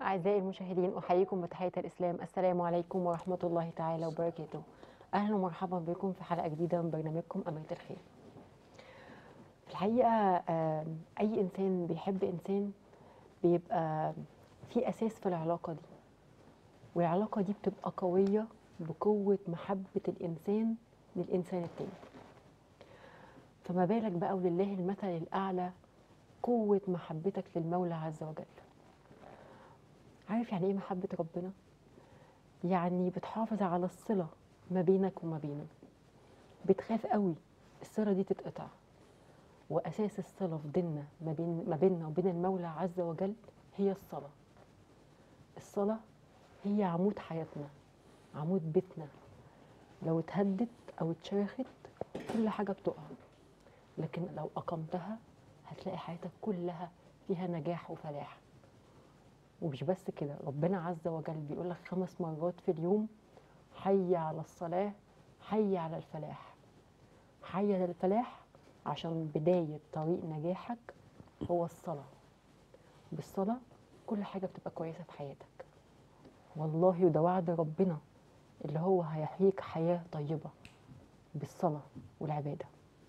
أعزائي المشاهدين أحييكم بتحية الإسلام السلام عليكم ورحمة الله تعالى وبركاته أهلا ومرحبا بكم في حلقة جديدة من برنامجكم أمانة الخير في الحقيقة آه، أي إنسان بيحب إنسان بيبقى في أساس في العلاقة دي والعلاقة دي بتبقى قوية بقوة محبة الإنسان للإنسان التاني فما بالك بقى ولله المثل الأعلى قوة محبتك للمولى عز وجل عارف يعني ايه محبة ربنا؟ يعني بتحافظ على الصلة ما بينك وما بينه بتخاف قوي الصلة دي تتقطع وأساس الصلة في ديننا ما بين ما بيننا وبين المولى عز وجل هي الصلاة الصلاة هي عمود حياتنا عمود بيتنا لو اتهدت أو اتشرخت كل حاجة بتقع لكن لو أقمتها هتلاقي حياتك كلها فيها نجاح وفلاح ومش بس كده ربنا عز وجل بيقول لك خمس مرات في اليوم حي على الصلاة حي على الفلاح حي على الفلاح عشان بداية طريق نجاحك هو الصلاة بالصلاة كل حاجة بتبقى كويسة في حياتك والله وده وعد ربنا اللي هو هيحييك حياة طيبة بالصلاة والعبادة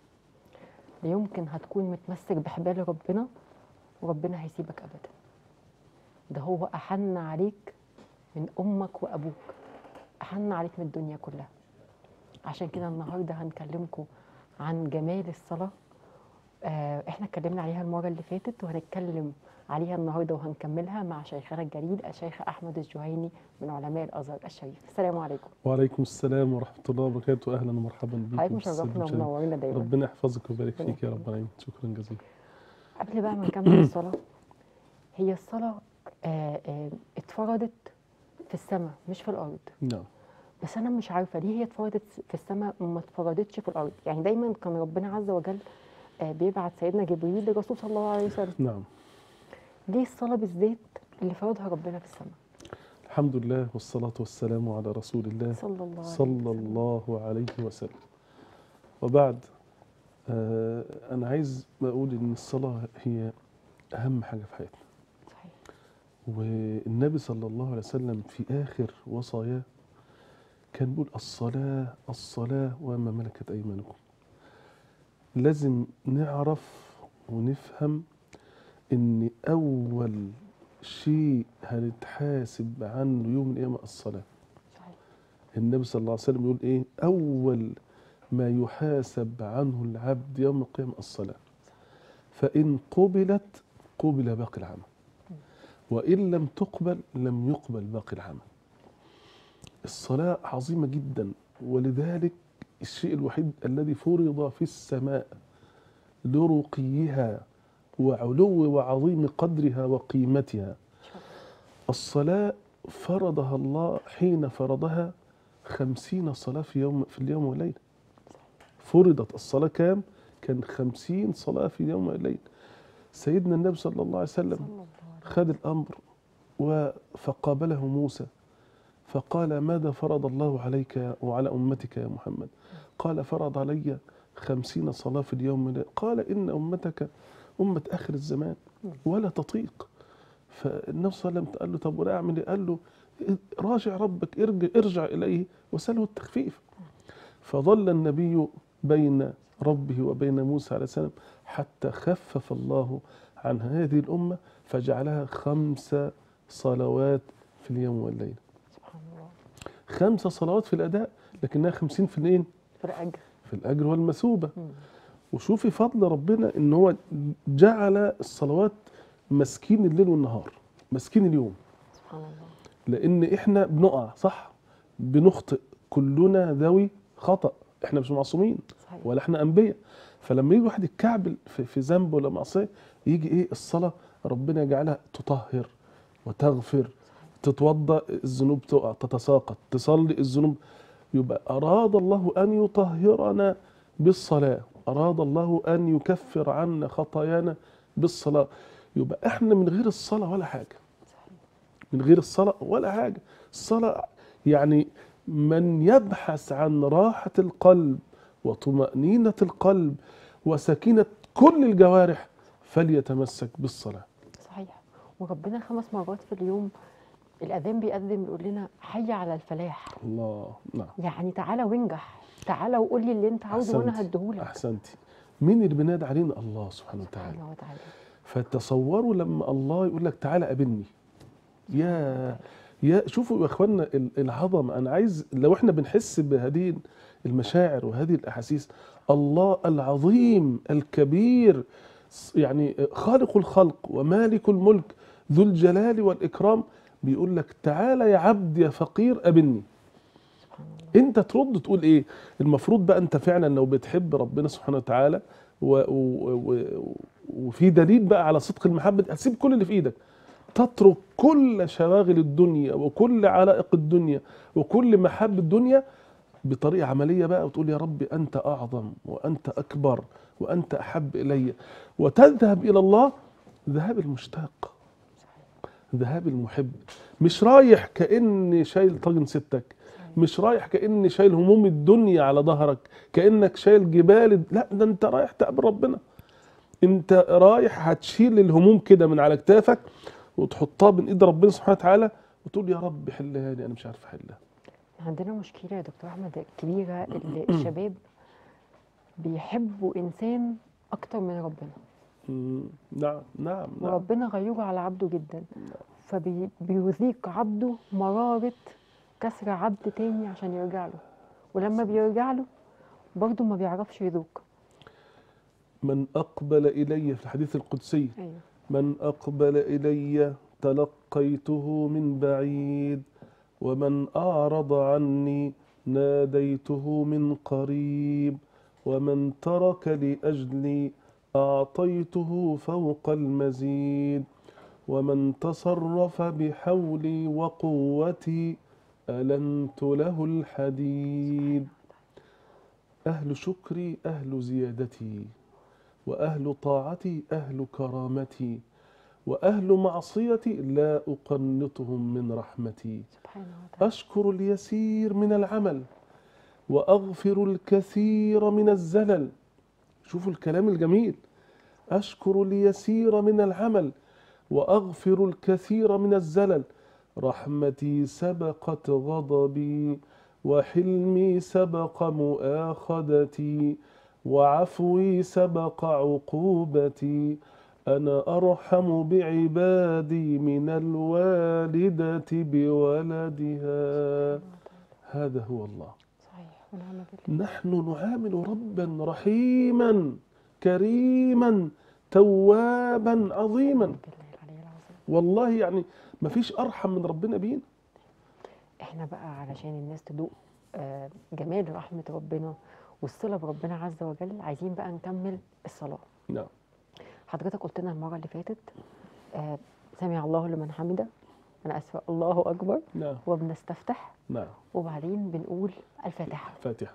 لا يمكن هتكون متمسك بحبال ربنا وربنا هيسيبك أبدا ده هو أحن عليك من أمك وأبوك أحن عليك من الدنيا كلها عشان كده النهاردة هنكلمكم عن جمال الصلاة آه احنا اتكلمنا عليها المرة اللي فاتت وهنتكلم عليها النهارده وهنكملها مع شيخنا الجليل الشيخ أحمد الجهيني من علماء الأزهر الشريف السلام عليكم وعليكم السلام ورحمة الله وبركاته أهلا ومرحبا بكم حضرتك في السلام مشرفنا الشريف. ومنورنا دايما ربنا يحفظك ويبارك ربنا فيك يا يخليك. رب العالمين شكرا جزيلا قبل بقى ما نكمل الصلاة هي الصلاة آه آه اتفرضت في السماء مش في الأرض نعم بس انا مش عارفه ليه هي اتفرضت في السماء وما اتفرضتش في الارض يعني دايما كان ربنا عز وجل آه، بيبعت سيدنا جبريل للرسول صلى الله عليه وسلم نعم ليه الصلاه بالذات اللي فرضها ربنا في السماء الحمد لله والصلاة والسلام على رسول الله صلى الله عليه صلى وسلم الله عليه وسلم وبعد آه أنا عايز أقول إن الصلاة هي أهم حاجة في حياتنا صحيح والنبي صلى الله عليه وسلم في آخر وصاياه كان بيقول الصلاة الصلاة وما ملكت أيمانكم لازم نعرف ونفهم إن أول شيء هنتحاسب عنه يوم القيامة الصلاة صحيح النبي صلى الله عليه وسلم يقول إيه أول ما يحاسب عنه العبد يوم القيامة الصلاة فإن قبلت قبل باقي العمل وإن لم تقبل لم يقبل باقي العمل الصلاة عظيمة جدا ولذلك الشيء الوحيد الذي فرض في السماء لرقيها وعلو وعظيم قدرها وقيمتها الصلاة فرضها الله حين فرضها خمسين صلاة في يوم في اليوم والليل فرضت الصلاة كام؟ كان خمسين صلاة في اليوم والليل سيدنا النبي صلى الله عليه وسلم صلى الله عليه خد الأمر و- فقابله موسى فقال ماذا فرض الله عليك وعلى أمتك يا محمد قال فرض علي خمسين صلاة في اليوم والليل. قال إن أمتك أمة آخر الزمان ولا تطيق فالنبي صلى الله عليه وسلم قال له طب ولا أعمل إيه؟ قال له راجع ربك ارجع, ارجع إليه وسأله التخفيف فظل النبي بين ربه وبين موسى عليه السلام حتى خفف الله عن هذه الأمة فجعلها خمس صلوات في اليوم والليل سبحان الله خمس صلوات في الأداء لكنها خمسين في الإيه؟ في الأجر في الأجر والمثوبة مم. وشوفي فضل ربنا إن هو جعل الصلوات مسكين الليل والنهار مسكين اليوم سبحان الله لأن إحنا بنقع صح بنخطئ كلنا ذوي خطأ إحنا مش معصومين صحيح ولا احنا انبياء فلما يجي واحد يتكعبل في, في ذنب ولا معصيه يجي ايه الصلاه ربنا يجعلها تطهر وتغفر تتوضا الذنوب تقع تتساقط تصلي الذنوب يبقى اراد الله ان يطهرنا بالصلاه اراد الله ان يكفر عنا خطايانا بالصلاه يبقى احنا من غير الصلاه ولا حاجه صحيح من غير الصلاة ولا حاجة الصلاة يعني من يبحث عن راحة القلب وطمأنينة القلب وسكينة كل الجوارح فليتمسك بالصلاة صحيح وربنا خمس مرات في اليوم الاذان بيقدم يقول لنا حي على الفلاح الله نعم يعني تعالى وانجح تعالى وقول لي اللي انت عاوزه وانا أحسنتي. هديهولك احسنتي مين اللي بينادي علينا الله سبحانه وتعالى سبحانه وتعالى فتصوروا لما الله يقول لك تعالى قابلني يا يا شوفوا يا اخوانا ال- العظمه انا عايز لو احنا بنحس بهذه المشاعر وهذه الاحاسيس الله العظيم الكبير س- يعني خالق الخلق ومالك الملك ذو الجلال والاكرام بيقول لك تعالى يا عبد يا فقير قابلني سبحان الله انت ترد تقول ايه المفروض بقى انت فعلا لو بتحب ربنا سبحانه وتعالى و و و وفي دليل بقى على صدق المحبه هتسيب كل اللي في ايدك تترك كل شواغل الدنيا وكل علائق الدنيا وكل محب الدنيا بطريقه عمليه بقى وتقول يا رب انت اعظم وانت اكبر وانت احب الي وتذهب الى الله ذهاب المشتاق ذهاب المحب مش رايح كاني شايل طاجن ستك مش رايح كاني شايل هموم الدنيا على ظهرك كانك شايل جبال لا ده انت رايح تقابل ربنا انت رايح هتشيل الهموم كده من على كتافك وتحطها بين ايد ربنا سبحانه وتعالى وتقول يا رب حلها لي انا مش عارف احلها عندنا مشكله يا دكتور احمد كبيره اللي الشباب بيحبوا انسان اكتر من ربنا مم، نعم نعم نعم وربنا غيره على عبده جدا فبيذيق عبده مرارة كسر عبد تاني عشان يرجع له ولما بيرجع له برضه ما بيعرفش يذوق من اقبل الي في الحديث القدسي ايوه من أقبل إلي تلقيته من بعيد ومن أعرض عني ناديته من قريب ومن ترك لأجلي أعطيته فوق المزيد ومن تصرف بحولي وقوتي ألنت له الحديد أهل شكري أهل زيادتي وأهل طاعتي أهل كرامتي وأهل معصيتي لا أقنطهم من رحمتي سبحانه وتعالى أشكر اليسير من العمل وأغفر الكثير من الزلل شوفوا الكلام الجميل أشكر اليسير من العمل وأغفر الكثير من الزلل رحمتي سبقت غضبي وحلمي سبق مؤاخذتي وعفوي سبق عقوبتي أنا أرحم بعبادي من الوالدة بولدها هذا هو الله صحيح ونعم بالله نحن نعامل ربا رحيما كريما توابا عظيما بالله العلي العظيم والله يعني ما فيش أرحم من ربنا بينا احنا بقى علشان الناس تدوق آه، جمال رحمة ربنا والصلة بربنا عز وجل عايزين بقى نكمل الصلاة نعم حضرتك قلت لنا المرة اللي فاتت آه، سمع الله لمن حمده أنا آسفة الله أكبر نعم وبنستفتح نعم وبعدين بنقول الفاتحة فاتحة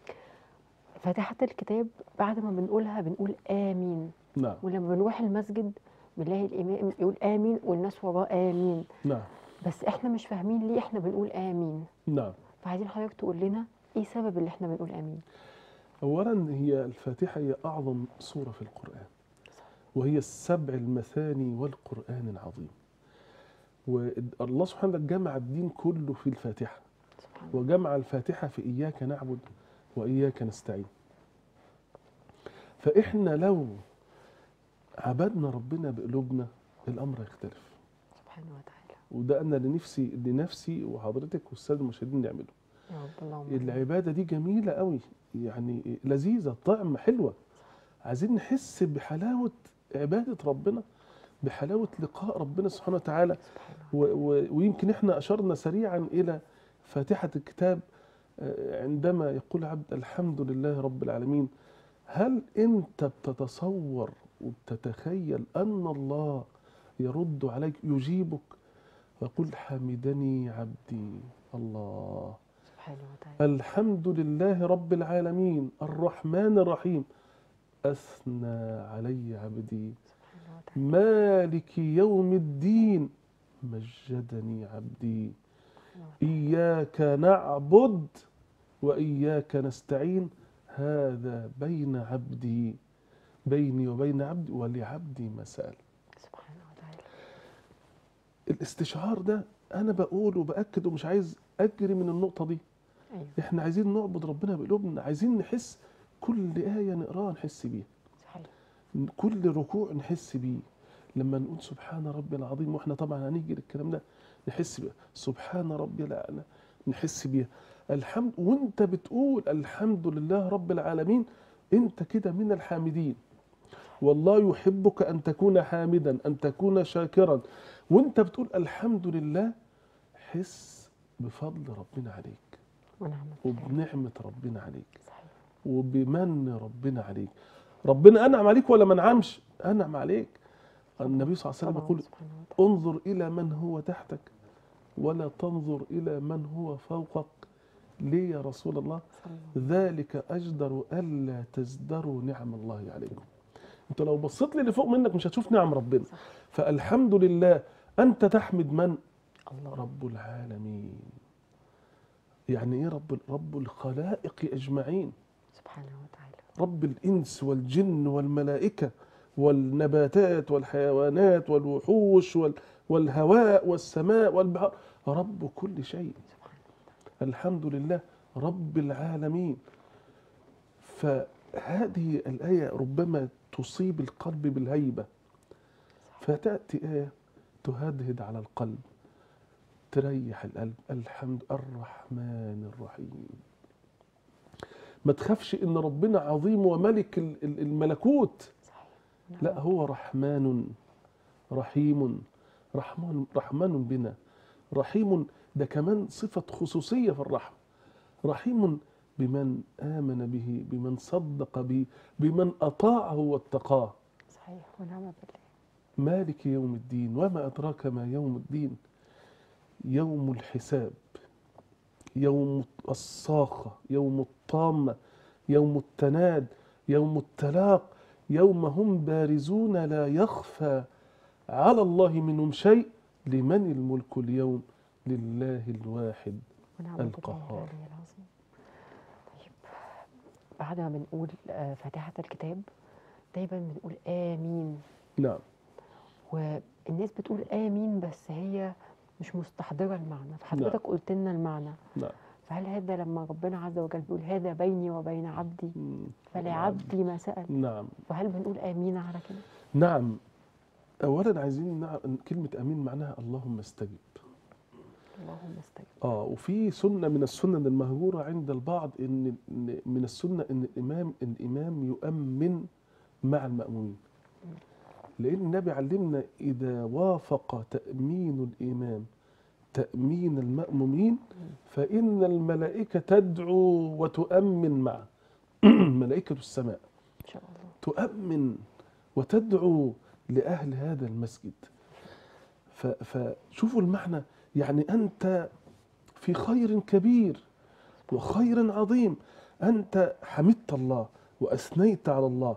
فاتحة الكتاب بعد ما بنقولها بنقول آمين نعم ولما بنروح المسجد بنلاقي الإمام يقول آمين والناس وراه آمين نعم بس إحنا مش فاهمين ليه إحنا بنقول آمين نعم فعايزين حضرتك تقول لنا إيه سبب اللي إحنا بنقول آمين أولا هي الفاتحة هي أعظم سورة في القرآن وهي السبع المثاني والقرآن العظيم والله سبحانه وتعالى جمع الدين كله في الفاتحة سبحان الله وجمع الفاتحة في إياك نعبد وإياك نستعين فإحنا لو عبدنا ربنا بقلوبنا الأمر يختلف سبحانه وتعالى وده أنا لنفسي لنفسي وحضرتك والسادة المشاهدين نعمله يا رب اللهم آمين. العبادة دي جميلة قوي يعني لذيذة طعم حلوة عايزين نحس بحلاوة عبادة ربنا بحلاوة لقاء ربنا سبحانه وتعالى سبحانه و و ويمكن احنا أشرنا سريعا إلى فاتحة الكتاب آه، عندما يقول عبد الحمد لله رب العالمين هل أنت بتتصور وبتتخيل أن الله يرد عليك يجيبك ويقول حمدني عبدي الله سبحانه وتعالى الحمد لله رب العالمين الرحمن الرحيم أثنى علي عبدي سبحانه وتعالى مالك يوم الدين مجدني عبدي سبحانه وتعالى. إياك نعبد وإياك نستعين هذا بين عبدي بيني وبين عبدي ولعبدي ما سأل سبحانه وتعالى الاستشعار ده انا بقول وباكد ومش عايز اجري من النقطه دي ايوه احنا عايزين نعبد ربنا بقلوبنا عايزين نحس كل ايه نقراها نحس بيها صحيح كل ركوع نحس بيه لما نقول سبحان ربي العظيم واحنا طبعا هنيجي للكلام ده نحس بيه سبحان ربي الاعلى نحس بيها الحمد وانت بتقول الحمد لله رب العالمين انت كده من الحامدين والله يحبك ان تكون حامدا ان تكون شاكرا وانت بتقول الحمد لله حس بفضل ربنا عليك ونعمة بالله وبنعمه ربنا عليك صحيح وبمن ربنا عليك ربنا انعم عليك ولا ما انعمش انعم عليك النبي صلى الله عليه وسلم طبعا يقول سبحانه وتعالى انظر الى من هو تحتك ولا تنظر الى من هو فوقك ليه يا رسول الله صلى الله ذلك اجدر الا تزدروا نعم الله عليكم انت لو بصيت لي لفوق منك مش هتشوف نعم ربنا صح. فالحمد لله انت تحمد من الله رب العالمين يعني ايه رب رب الخلائق اجمعين سبحانه وتعالى رب الإنس والجن والملائكة والنباتات والحيوانات والوحوش وال والهواء والسماء والبحر رب كل شيء سبحانه وتعالى الحمد لله رب العالمين فهذه الآية ربما تصيب القلب بالهيبة فتأتي آية تهدهد على القلب تريح القلب الحمد الرحمن الرحيم ما تخافش ان ربنا عظيم وملك ال- ال- الملكوت صحيح لا هو رحمن رحيم رحمن رحمن بنا رحيم ده كمان صفة خصوصية في الرحمة رحيم بمن آمن به بمن صدق به بمن أطاعه واتقاه صحيح ونعم بالله مالك يوم الدين وما أدراك ما يوم الدين يوم الحساب يوم الصاخة يوم الطامة يوم التناد يوم التلاق يوم هم بارزون لا يخفى على الله منهم شيء لمن الملك اليوم لله الواحد ونعم بالله القهار. العلي العظيم طيب بعد ما بنقول آه، فاتحة الكتاب دايما بنقول آمين نعم والناس بتقول آمين بس هي مش مستحضرة المعنى فحضرتك قلت لنا المعنى نعم فهل هذا لما ربنا عز وجل بيقول هذا بيني وبين عبدي مم. فلعبدي ما سأل نعم فهل بنقول آمين على كده؟ نعم أولا عايزين نعرف كلمة أمين معناها اللهم استجب اللهم استجب اه وفي سنه من السنن المهجوره عند البعض ان إن من السنه ان الامام الامام يؤمن مع المامومين لان النبي علمنا اذا وافق تامين الامام تامين المامومين فان الملائكه تدعو وتؤمن معه ملائكه السماء إن شاء الله تؤمن وتدعو لأهل هذا المسجد ف- فشوفوا المعنى يعني أنت في خير كبير وخير عظيم أنت حمدت الله وأثنيت على الله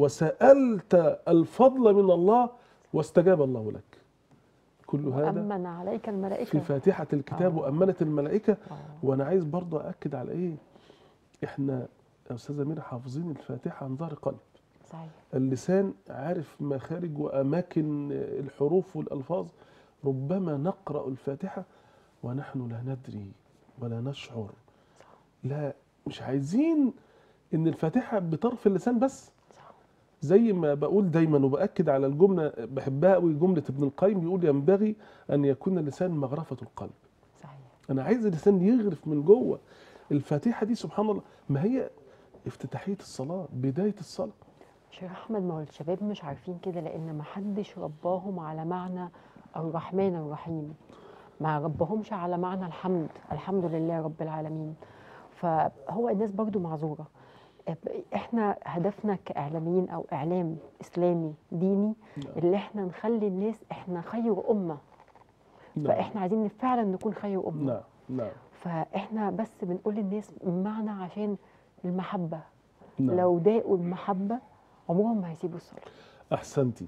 وسألت الفضل من الله واستجاب الله لك كل هذا وأمن عليك الملائكة في فاتحة الكتاب آه. وأمنت الملائكة آه. وأنا عايز برضه أأكد على إيه إحنا يا أستاذة ميرا حافظين الفاتحة عن ظهر قلب صحيح اللسان عارف مخارج وأماكن الحروف والألفاظ ربما نقرأ الفاتحة ونحن لا ندري ولا نشعر صح لا مش عايزين إن الفاتحة بطرف اللسان بس صح زي ما بقول دايما وبأكد على الجملة بحبها قوي جملة ابن القيم يقول ينبغي أن يكون اللسان مغرفة القلب صحيح أنا عايز اللسان يغرف من جوه الفاتحة دي سبحان الله ما هي افتتاحية الصلاة بداية الصلاة شيخ احمد ما هو الشباب مش عارفين كده لان ما حدش رباهم على معنى الرحمن الرحيم ما ربهمش على معنى الحمد الحمد لله رب العالمين فهو الناس برضو معذوره احنا هدفنا كاعلاميين او اعلام اسلامي ديني نعم. اللي احنا نخلي الناس احنا خير امه نعم فاحنا عايزين فعلا نكون خير امه نعم نعم فاحنا بس بنقول للناس معنى عشان المحبه نعم لو داقوا المحبه عمرهم ما هيسيبوا الصلاه احسنتي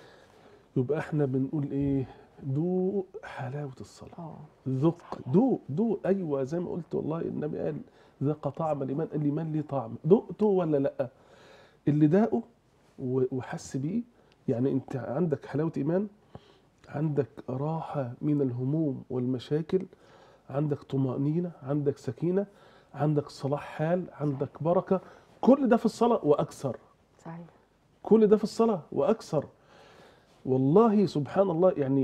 يبقى احنا بنقول ايه دوق حلاوه الصلاه اه ذق دوق دوق ايوه زي ما قلت والله النبي قال ذاق طعم الايمان الايمان ليه طعم دقته ولا لا اللي داقه و- وحس بيه يعني انت عندك حلاوه ايمان عندك راحة من الهموم والمشاكل عندك طمأنينة عندك سكينة عندك صلاح حال عندك بركة كل ده في الصلاة وأكثر صحيح كل ده في الصلاة وأكثر والله سبحان الله يعني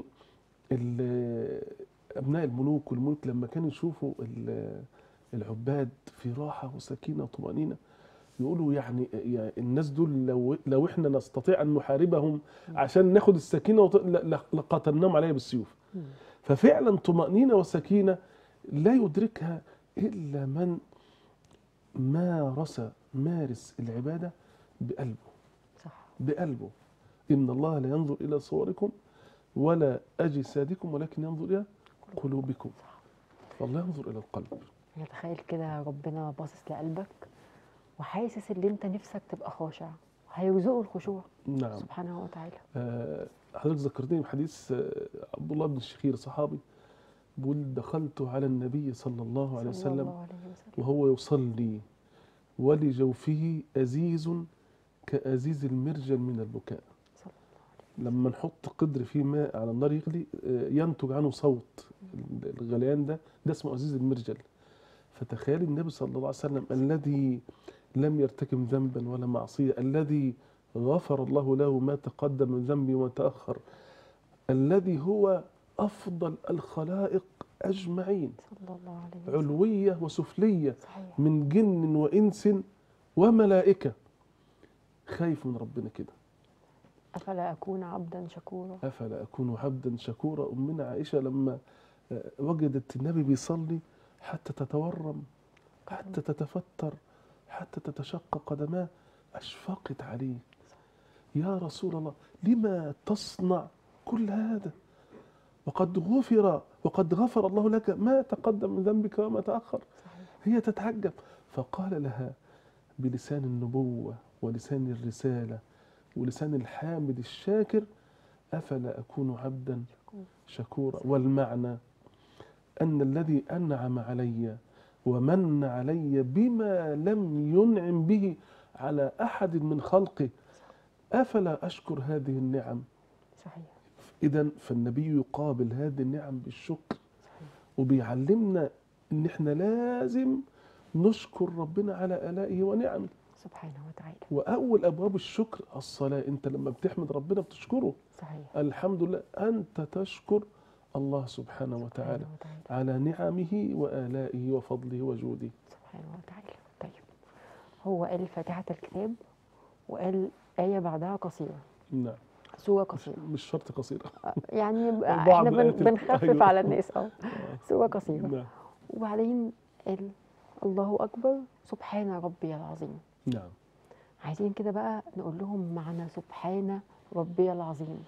ال- أبناء الملوك والملك لما كانوا يشوفوا ال- العباد في راحة وسكينة وطمأنينة يقولوا يعني يعني الناس دول لو لو احنا نستطيع ان نحاربهم عشان ناخد السكينه وط- ل- ل- لقاتلناهم عليها بالسيوف مم. ففعلا طمأنينة وسكينة لا يدركها إلا من مارس مارس العبادة بقلبه صح بقلبه إن الله لا ينظر إلى صوركم ولا أجسادكم ولكن ينظر إلى قلوبكم صح فالله ينظر إلى القلب يعني تخيل كده ربنا باصص لقلبك وحاسس ان انت نفسك تبقى خاشع هيرزقه الخشوع نعم سبحانه وتعالى آه، حضرتك ذكرتني بحديث آه، عبد الله بن الشخير صحابي بيقول دخلت على النبي صلى الله عليه صلى وسلم الله عليه وسلم وهو يصلي ولجوفه أزيز كأزيز المرجل من البكاء صلى الله لما نحط قدر فيه ماء على النار يغلي آه، ينتج عنه صوت الغليان ده ده اسمه أزيز المرجل فتخيل النبي صلى الله عليه وسلم الذي لم يرتكب ذنبا ولا معصية الذي غفر الله له ما تقدم من ذنبه وما تأخر الذي هو أفضل الخلائق أجمعين صلى الله عليه وسلم علوية وسفلية صحيح من جن وإنس وملائكة خايف من ربنا كده افلا اكون عبدا شكورا أفلا أكون عبدا شكورا أمنا عائشة لما آه، وجدت النبي بيصلي حتى تتورم حتى تتفتر حتى تتشقق قدماه أشفقت عليه يا رسول الله لما تصنع كل هذا وقد غفر وقد غفر الله لك ما تقدم من ذنبك وما تأخر صحيح هي تتعجب فقال لها بلسان النبوة ولسان الرسالة ولسان الحامد الشاكر أفلا أكون عبدا شكورا والمعنى أن الذي أنعم علي ومن علي بما لم ينعم به على أحد من خلقه أفلا أشكر هذه النعم صحيح إذا فالنبي يقابل هذه النعم بالشكر صحيح وبيعلمنا ان احنا لازم نشكر ربنا على آلائه ونعمه سبحانه وتعالى واول ابواب الشكر الصلاه انت لما بتحمد ربنا بتشكره صحيح الحمد لله انت تشكر الله سبحانه وتعالى سبحانه وتعالى على نعمه وآلائه وفضله وجوده سبحانه وتعالى طيب هو قال فاتحة الكتاب وقال آية بعدها قصيرة نعم سورة مش, قصيرة مش شرط قصيره يعني بعض احنا بن- آيات ال- بنخفف أيوة. على الناس اه آه. سورة قصيرة نعم وبعدين قال الله أكبر سبحان ربي العظيم نعم عايزين كده بقى نقول لهم معنى سبحان ربي العظيم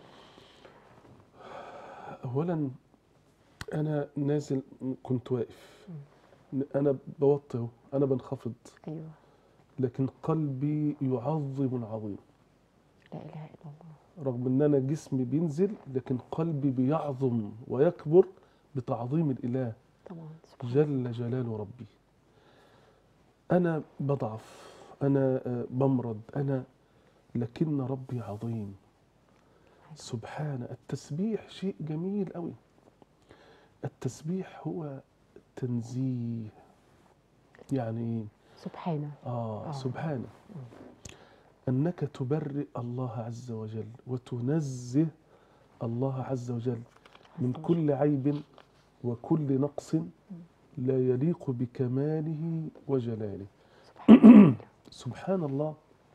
اولا انا نازل كنت واقف انا بوطي أهو، انا بنخفض أيوه لكن قلبي يعظم العظيم لا إله إلا الله رغم ان انا جسمي بينزل لكن قلبي بيعظم ويكبر بتعظيم الاله طبعا سبحان جل جلال ربي انا بضعف انا آه، بمرض انا لكن ربي عظيم سبحان التسبيح شيء جميل قوي التسبيح هو تنزيه يعني إيه؟ سبحانه آه آه. سبحانه أنك تبرئ الله عز وجل وتنزه الله عز وجل من عز كل عيب وكل نقص لا يليق بكماله وجلاله سبحانه سبحان الله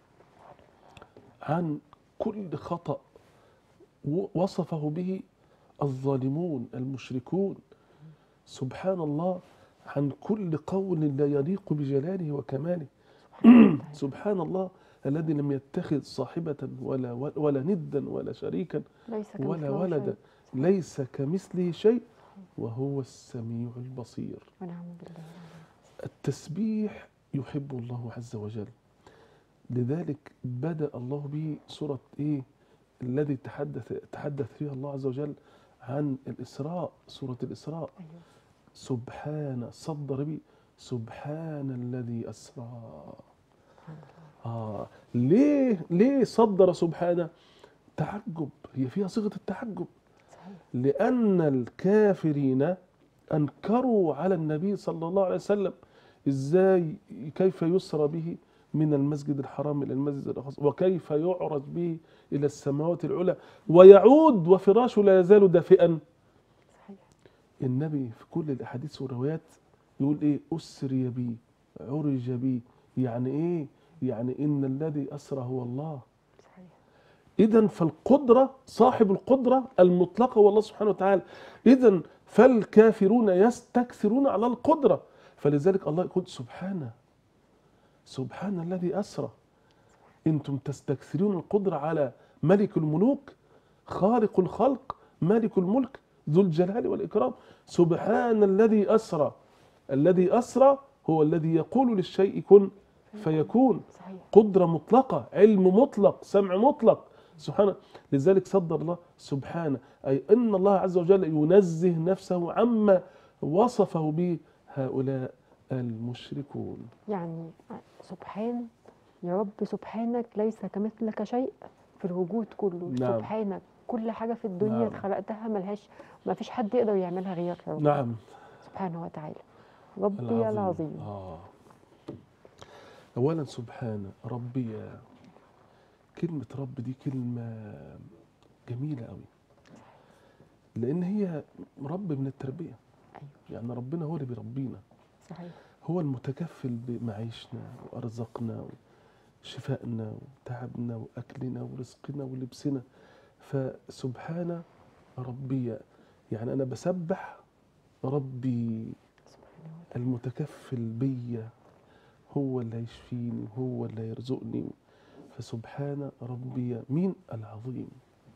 عن كل خطأ و- وصفه به الظالمون المشركون سبحان الله عن كل قول لا يليق بجلاله وكماله سبحان الله الذي لم يتخذ صاحبة ولا ولا ندا ولا شريكا ليس ولا كمثله ولدا شيء. ليس كمثله شيء وهو السميع البصير ونعم بالله التسبيح يحب الله عز وجل لذلك بدأ الله به سورة إيه الذي تحدث تحدث فيها الله عز وجل عن الإسراء سورة الإسراء أيوه سبحان صدر به سبحان الذي أسرى سبحان الله آه ليه ليه صدر سبحانه تعجب هي فيها صيغة التعجب صحيح لأن الكافرين أنكروا على النبي صلى الله عليه وسلم إزاي كيف يسرى به من المسجد الحرام إلى المسجد الأقصى وكيف يعرج به إلى السماوات العلى ويعود وفراشه لا يزال دافئا صحيح النبي في كل الأحاديث والروايات يقول إيه أسري بي عرج بي يعني إيه يعني إن الذي أسرى هو الله صحيح إذا فالقدرة صاحب القدرة المطلقة هو الله سبحانه وتعالى إذا فالكافرون يستكثرون على القدرة فلذلك الله يقول سبحانه سبحان الذي أسرى أنتم تستكثرون القدرة على ملك الملوك خالق الخلق مالك الملك ذو الجلال والإكرام سبحان الذي أسرى الذي أسرى هو الذي يقول للشيء كن فيكون صحيح قدرة مطلقة علم مطلق سمع مطلق سبحانه لذلك صدر الله سبحانه أي أن الله عز وجل ينزه نفسه عما وصفه به هؤلاء المشركون يعني سبحان يا رب سبحانك ليس كمثلك شيء في الوجود كله نعم. سبحانك كل حاجة في الدنيا نعم. خلقتها ملهاش ما فيش حد يقدر يعملها غيرك يا رب نعم سبحانه وتعالى ربي العظيم آه. أولا سبحانه ربي كلمة رب دي كلمة جميلة قوي لأن هي رب من التربية أيوة يعني ربنا هو اللي بيربينا صحيح هو المتكفل بمعيشنا وأرزقنا وشفائنا وتعبنا وأكلنا ورزقنا ولبسنا فسبحان ربي يعني أنا بسبح ربي سبحانه وتعالى المتكفل بيا هو اللي هيشفيني هو اللي هيرزقني فسبحان ربي مين العظيم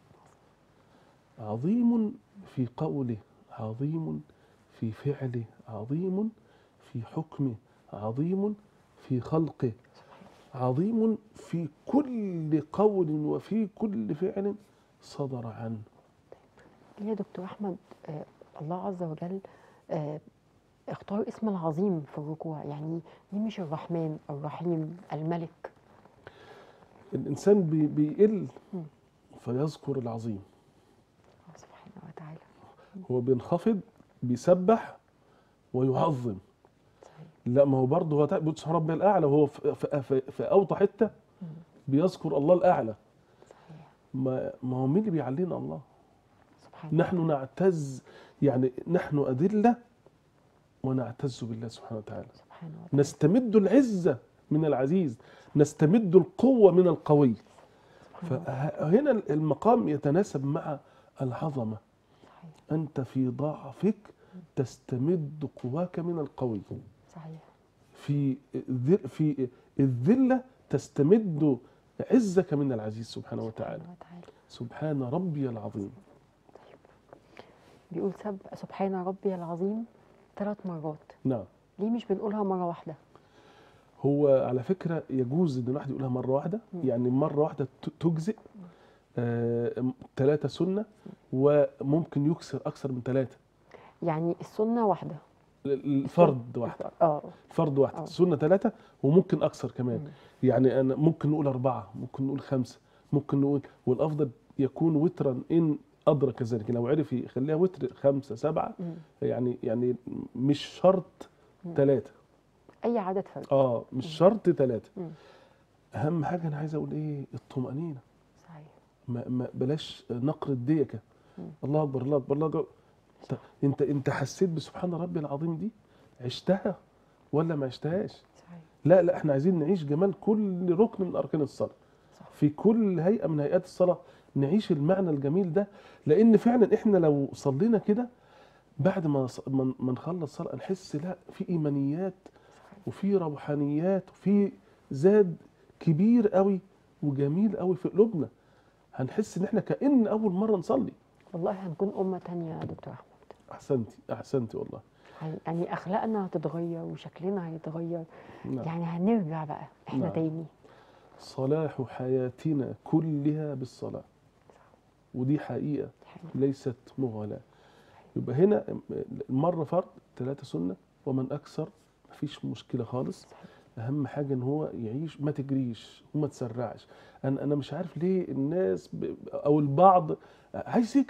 عظيم في قوله عظيم في فعله عظيم في حكمه عظيم في خلقه عظيم في كل قول وفي كل فعل صدر عنه ليه يا دكتور احمد آه الله عز وجل آه اختار اسم العظيم في الركوع يعني ليه مش الرحمن الرحيم الملك الإنسان بي- بيقل مم. فيذكر العظيم آه، سبحانه وتعالى هو بينخفض بيسبح ويعظم صحيح لا ما هو برضه هو بيقول سبحان ربي الاعلى وهو في, في, في, في اوطى حته مم. بيذكر الله الاعلى صحيح ما, ما هو مين اللي بيعلينا الله سبحانه نحن نعتز يعني نحن أدلة ونعتز بالله سبحانه وتعالى سبحانه وتعالى نستمد العزة من العزيز نستمد القوة من القوي سبحانه فهنا المقام يتناسب مع العظمة صحيح أنت في ضعفك تستمد قواك من القوي صحيح في الذل- في الذلة تستمد عزك من العزيز سبحانه وتعالى سبحانه وتعالى سبحان ربي العظيم بيقول سب سبحان ربي العظيم ثلاث مرات نعم ليه مش بنقولها مرة واحدة هو على فكرة يجوز ان الواحد يقولها مرة واحدة مم. يعني مرة واحدة ت- تجزئ ثلاثة سنة وممكن يكسر أكثر من ثلاثة يعني السنة واحدة الفرد واحدة اه فرد واحدة آه. السنة ثلاثة وممكن أكثر كمان مم. يعني أنا ممكن نقول أربعة ممكن نقول خمسة ممكن نقول والأفضل يكون وترا إن أدرك ذلك لو عرف يخليها وتر خمسة سبعة مم. يعني يعني مش شرط مم. ثلاثة أي عدد فرد اه مش مم. شرط ثلاثة مم. أهم حاجة أنا عايز أقول إيه الطمأنينة صحيح ما ما بلاش نقر الديكة مم. الله أكبر الله أكبر الله أكبر انت انت انت حسيت بسبحان ربي العظيم دي عشتها ولا ما عشتهاش صحيح لا لا احنا عايزين نعيش جمال كل ركن من اركان الصلاه صح. في كل هيئه من هيئات الصلاه نعيش المعنى الجميل ده لان فعلا احنا لو صلينا كده بعد ما ص- ما ما نخلص صلاه نحس لا في ايمانيات صحيح وفي روحانيات وفي زاد كبير قوي وجميل قوي في قلوبنا هنحس ان احنا كأن اول مره نصلي والله هنكون أمة تانية يا دكتور أحمد احسنتي احسنتي والله هن- يعني أخلاقنا هتتغير وشكلنا هيتغير نعم. يعني هنرجع بقى احنا نعم. تاني صلاح حياتنا كلها بالصلاة ودي حقيقة حقيقي. ليست مغالاة يبقى هنا مرة فرض ثلاثة سنة ومن أكثر مفيش مشكلة خالص صحيح. أهم حاجة إن هو يعيش ما تجريش وما تسرعش أنا أنا مش عارف ليه الناس ب- أو البعض عايز يجري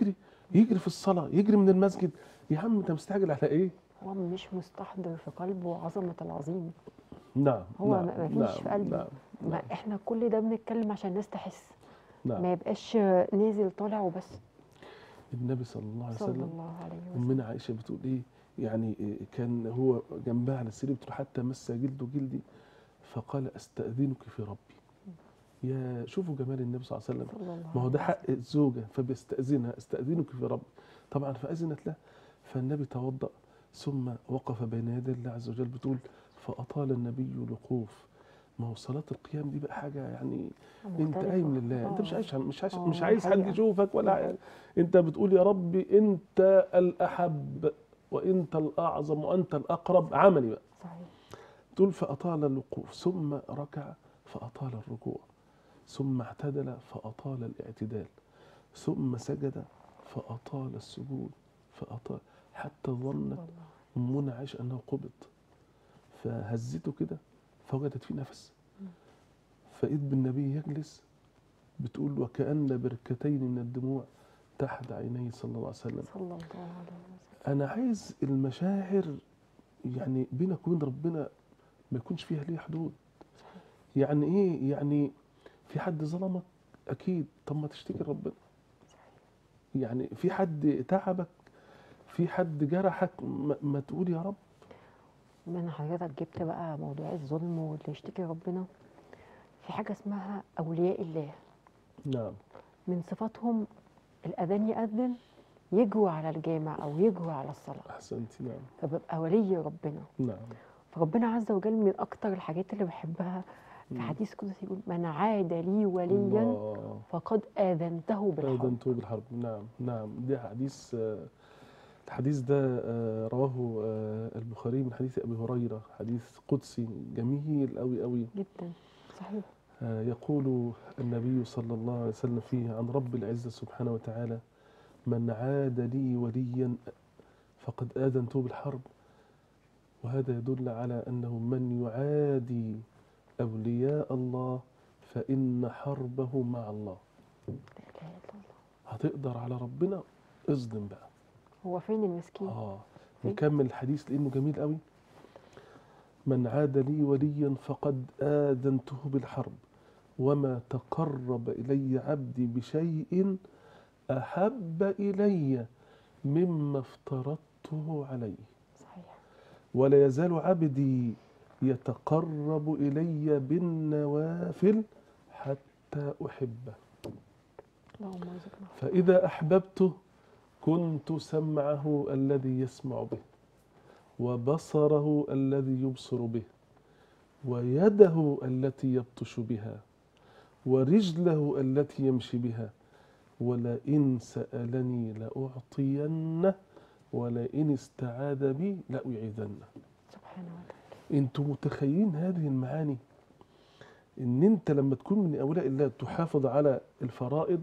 يجري في الصلاه يجري من المسجد يا عم انت مستعجل على ايه هو مش مستحضر في قلبه عظمة العظيم نعم هو نعم ما- ما فيش نعم في قلبه. نعم ما نعم احنا كل ده بنتكلم عشان الناس تحس نعم ما يبقاش نازل طالع وبس النبي صلى الله عليه صلى وسلم الله عليه وسلم أمنا عائشة بتقول إيه يعني إيه كان هو جنبها على السرير بتقول حتى مس جلده جلدي فقال أستأذنك في ربي يا شوفوا جمال النبي صلى الله عليه وسلم صلى الله ما هو ده عليه حق الزوجة فبيستأذنها استأذنك في ربي طبعا فأذنت له فالنبي توضأ ثم وقف بين يدي الله عز وجل بتقول فأطال النبي الوقوف ما هو صلاة القيام دي بقى حاجة يعني وسلم. انت مختلفة. قايم لله انت مش آه. عايش مش عايش آه، مش عايز حد حقيقة. يشوفك ولا دي عايز انت بتقول يا ربي انت الاحب وانت الاعظم وانت الاقرب عملي بقى صحيح تقول فاطال الوقوف ثم ركع فاطال الركوع ثم اعتدل فاطال الاعتدال ثم سجد فاطال السجود فاطال حتى ظنت والله. امنا عائشه انه قبض فهزته كده فوجدت فيه نفس فاذ بالنبي يجلس بتقول وكأن بركتين من الدموع تحت عيني صلى الله عليه وسلم صلى الله عليه وسلم انا عايز المشاعر يعني بينك وبين ربنا ما يكونش فيها ليه حدود يعني ايه يعني في حد ظلمك اكيد طب ما تشتكي لربنا يعني في حد تعبك في حد جرحك ما, ما تقول يا رب من حضرتك جبت بقى موضوع الظلم واللي يشتكي ربنا في حاجة اسمها أولياء الله نعم من صفاتهم الأذان يأذن يجروا على الجامع أو يجروا على الصلاة احسنتي نعم فببقى ولي ربنا نعم فربنا عز وجل من أكتر الحاجات اللي بحبها في مم. حديث قدسي يقول من عاد لي وليا الله فقد آذنته بالحرب آذنته بالحرب نعم نعم ده حديث آه، الحديث ده آه، رواه آه، البخاري من حديث أبي هريرة حديث قدسي جميل أوي أوي جدا صحيح آه، يقول النبي صلى الله عليه وسلم فيه عن رب العزة سبحانه وتعالى من عاد لي وليا فقد آذنته بالحرب وهذا يدل على أنه من يعادي أولياء الله فإن حربه مع الله لا إله إلا الله هتقدر على ربنا اصدم بقى هو فين المسكين اه فين؟ نكمل الحديث لانه جميل قوي من عاد لي وليا فقد آذنته بالحرب وما تقرب إلي عبدي بشيء أحب إلي مما افترضته عليه صحيح ولا يزال عبدي يتقرب إلي بالنوافل حتى أحبه اللهم ارزقنا فإذا أحببته كنت سمعه الذي يسمع به وبصره الذي يبصر به ويده التي يبطش بها ورجله التي يمشي بها ولئن سألني لأعطينه ولئن استعاذ بي لأعيذنه سبحانه وتعالى انتوا متخيلين هذه المعاني ان انت لما تكون من اولياء الله تحافظ على الفرائض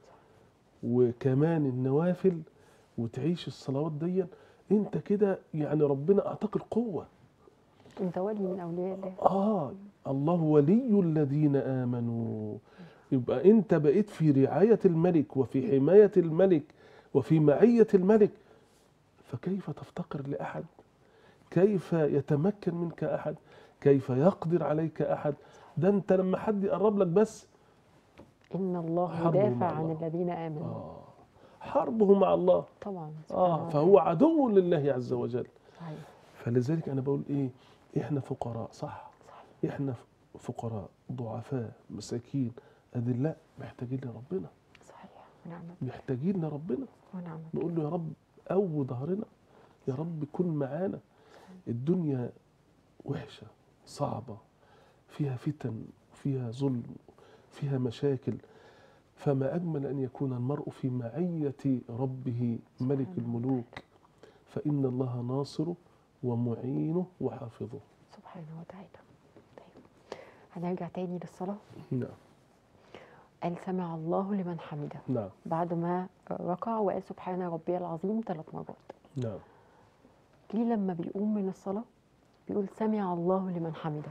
وكمان النوافل وتعيش الصلوات دي انت كده يعني ربنا اعطاك القوه انت ولي من اولياء الله اه الله ولي الذين امنوا يبقى انت بقيت في رعايه الملك وفي حمايه الملك وفي معيه الملك فكيف تفتقر لاحد كيف يتمكن منك احد كيف يقدر عليك احد ده انت لما حد يقرب لك بس ان الله حربه يدافع مع عن الله. الذين امنوا آه حربه مع الله طبعا اه سبحانه فهو عدو لله عز وجل وتعالى. صحيح فلذلك انا بقول ايه احنا فقراء صح صحيح احنا فقراء ضعفاء مساكين اذلاء محتاجين لربنا صحيح ونعمة محتاجين لربنا ونعمة نقول له يا رب قوي ظهرنا يا رب كن معانا الدنيا وحشه صعبه فيها فتن فيها ظلم فيها مشاكل فما اجمل ان يكون المرء في معيه ربه ملك سبحانه الملوك فان الله ناصره ومعينه وحافظه سبحانه وتعالى طيب هنرجع تاني للصلاة نعم قال سمع الله لمن حمده نعم بعد ما ركع وقال سبحان ربي العظيم ثلاث مرات نعم ليه لما بيقوم من الصلاة بيقول سمع الله لمن حمده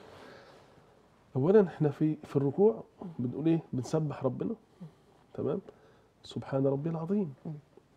اولا احنا في في الركوع بنقول ايه بنسبح ربنا تمام سبحان ربي العظيم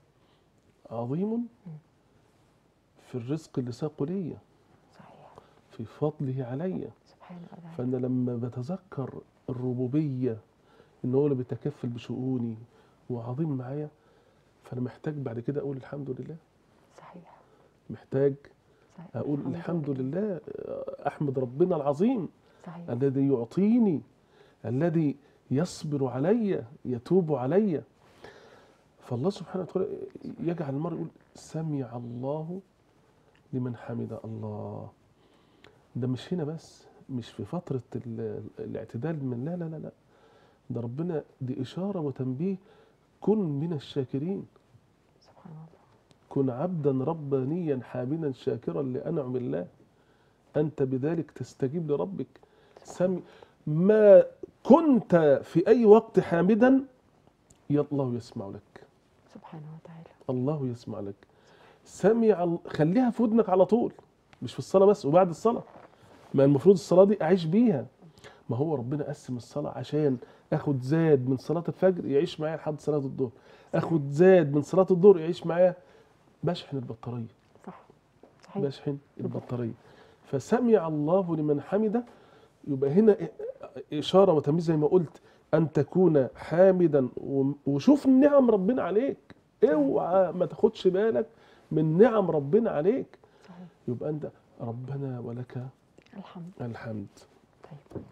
عظيم في الرزق اللي ساقه لي صحيح في فضله علي سبحانه وتعالى فانا لما بتذكر الربوبيه ان هو اللي بيتكفل بشؤوني وعظيم معايا فانا محتاج بعد كده اقول الحمد لله صحيح محتاج صحيح اقول الحمد لله احمد ربنا العظيم صحيح الذي يعطيني الذي يصبر علي يتوب علي فالله سبحانه وتعالى يجعل المرء يقول سمع الله لمن حمد الله ده مش هنا بس مش في فترة ال- الاعتدال من لا لا لا لا ده ربنا دي إشارة وتنبيه كن من الشاكرين سبحان الله كن عبدا ربانيا حامدا شاكرا لأنعم الله أنت بذلك تستجيب لربك سمي ما كنت في أي وقت حامدا يا الله يسمع لك سبحانه وتعالى الله يسمع لك سمع ال- خليها في ودنك على طول مش في الصلاة بس وبعد الصلاة ما المفروض الصلاة دي أعيش بيها ما هو ربنا قسم الصلاة عشان اخد زاد من صلاة الفجر يعيش معايا لحد صلاة الظهر اخد زاد من صلاة الظهر يعيش معايا بشحن البطارية صح صحيح بشحن البطارية فسمع الله لمن حمده يبقى هنا إشارة وتمييز زي ما قلت أن تكون حامدا و- وشوف نعم ربنا عليك اوعى ما تاخدش بالك من نعم ربنا عليك صحيح يبقى أنت ربنا ولك الحمد الحمد طيب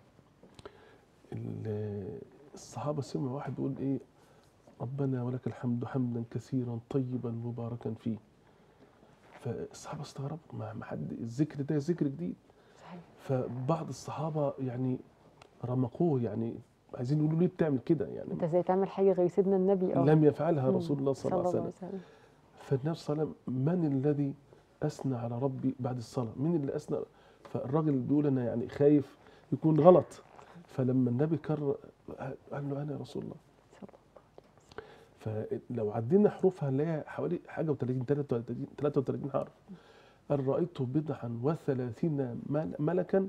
ال- الصحابة سمعوا واحد يقول إيه ربنا ولك الحمد حمدا كثيرا طيبا مباركا فيه فالصحابة استغربوا ما ما حد الذكر ده ذكر جديد صحيح فبعض الصحابة يعني رمقوه يعني عايزين يقولوا ليه بتعمل كده يعني انت ازاي تعمل حاجه غير سيدنا النبي اه لم يفعلها مم. رسول الله صلى الله عليه وسلم وسلم فالنبي صلى الله عليه وسلم من الذي اثنى على ربي بعد الصلاه مين اللي اثنى فالراجل بيقول انا يعني خايف يكون غلط فلما النبي كرر قال له انا يا رسول الله صلى الله فلو عدينا حروفها هنلاقيها حوالي حاجه و30 33 33 حرف قال رايت بضعا وثلاثين مل- ملكا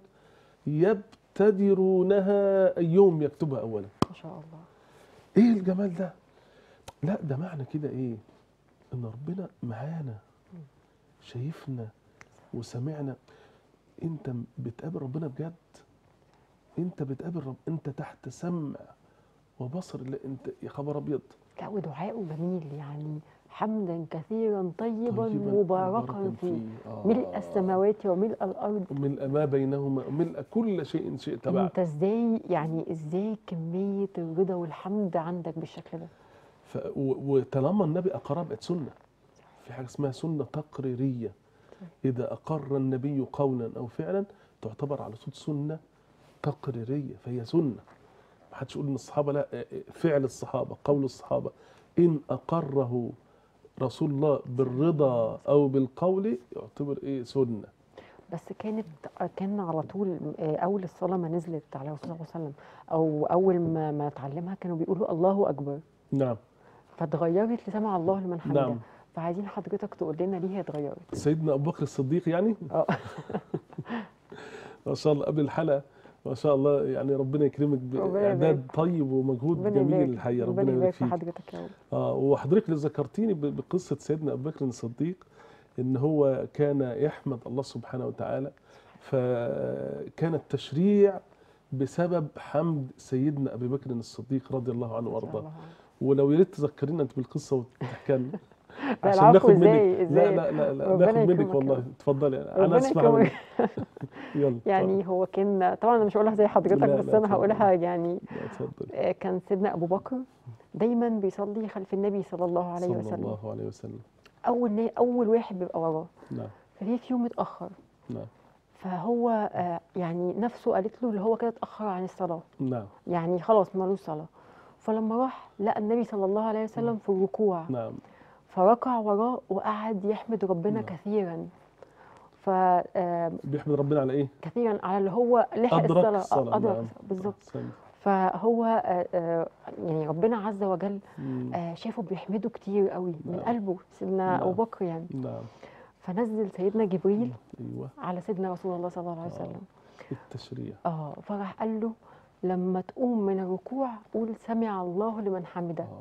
يبتدرونها ايهم يكتبها اولا ما شاء الله ايه الجمال ده لا ده معنى كده ايه ان ربنا معانا شايفنا وسمعنا انت بتقابل ربنا بجد انت بتقابل رب انت تحت سمع وبصر لا انت يا خبر ابيض لا ودعاءه جميل يعني حمدا كثيرا طيبا, طيباً مباركا فيه آه. ملء السماوات وملء الارض وملء ما بينهما وملء كل شيء شئت بعد انت ازاي يعني ازاي كميه الرضا والحمد عندك بالشكل ده ف... و... وطالما النبي اقرها بقت سنه في حاجه اسمها سنه تقريريه اذا اقر النبي قولا او فعلا تعتبر على طول سنه تقريريه فهي سنه ما حدش يقول ان الصحابه لا فعل الصحابه قول الصحابه ان اقره رسول الله بالرضا او بالقول يعتبر ايه سنه بس كانت كان على طول آه، اول الصلاه ما نزلت على الرسول صلى الله عليه وسلم او اول ما ما اتعلمها كانوا بيقولوا الله اكبر نعم فاتغيرت لسمع الله لمن حمده نعم. فعايزين حضرتك تقول لنا ليه هي اتغيرت سيدنا ابو بكر الصديق يعني اه ما شاء الله قبل الحلقه ما شاء الله يعني ربنا يكرمك ربنا باعداد يبارك. طيب ومجهود ربنا جميل يبارك الحقيقه ربنا ربنا يبارك يبارك في فيك حضرتك يا رب اه وحضرتك اللي ذكرتيني ب- بقصه سيدنا ابو بكر الصديق ان هو كان يحمد الله سبحانه وتعالى فكان التشريع بسبب حمد سيدنا ابي بكر الصديق رضي الله عنه إن شاء وارضاه الله. ولو يا ريت تذكرينا انت بالقصه وتحكي لنا لا، عشان العفو، ناخد منك إزاي- إزاي؟ لا لا لا, لا ربنا ناخد منك يكرمك والله يا رب. اتفضلي انا ربنا اسمع يكرمك. منك يلا يعني هو كان طبعا انا مش هقولها زي حضرتك لا، بس لا، انا هقولها يعني لا، اتفضلي آه، كان سيدنا ابو بكر دايما بيصلي خلف النبي صلى الله عليه صلى وسلم الله عليه وسلم اول نا- اول واحد بيبقى وراه نعم ففي في يوم اتاخر نعم فهو آه، يعني نفسه قالت له اللي هو كده اتاخر عن الصلاه نعم يعني خلاص مالوش صلاه فلما راح لقى النبي صلى الله عليه وسلم في الركوع نعم فركع وراه وقعد يحمد ربنا نعم. كثيرا فكثيرا بيحمد ربنا على ايه؟ على اللي هو لحق أدرك الصلاه الصلاة، آه، ادرك نعم. الصلاة، بالظبط أحسنت. فهو آه، آه، يعني ربنا عز وجل مم. آه، شافه بيحمده كتير قوي من نعم. قلبه سيدنا نعم. ابو بكر يعني نعم فنزل سيدنا جبريل ايوه على سيدنا رسول الله صلى الله عليه آه. وسلم التشريع اه فراح قال له لما تقوم من الركوع قول سمع الله لمن حمده آه.